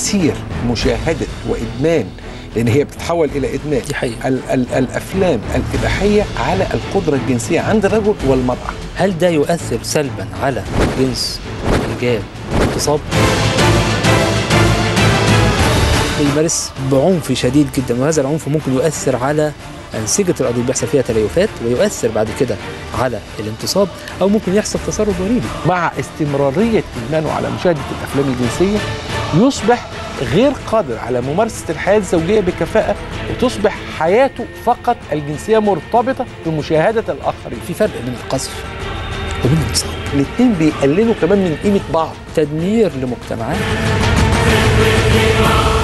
تاثير مشاهده وادمان لان هي بتتحول الى ادمان دي حقيقة. ال ال الافلام الاباحيه على القدره الجنسيه عند الرجل والمراه هل ده يؤثر سلبا على جنس الرجال الاغتصاب؟ بيمارس بعنف شديد جدا وهذا العنف ممكن يؤثر على أنسجة العضو بيحصل فيها تليفات ويؤثر بعد كده على الانتصاب أو ممكن يحصل تسرب وريدي مع استمراريه ادمانه على مشاهده الافلام الجنسيه يصبح غير قادر على ممارسه الحياه الزوجيه بكفاءه وتصبح حياته فقط الجنسيه مرتبطه بمشاهده الاخرين في فرق بين القذف وبين الانتصاب الاثنين بيقللوا كمان من قيمه بعض تدمير لمجتمعات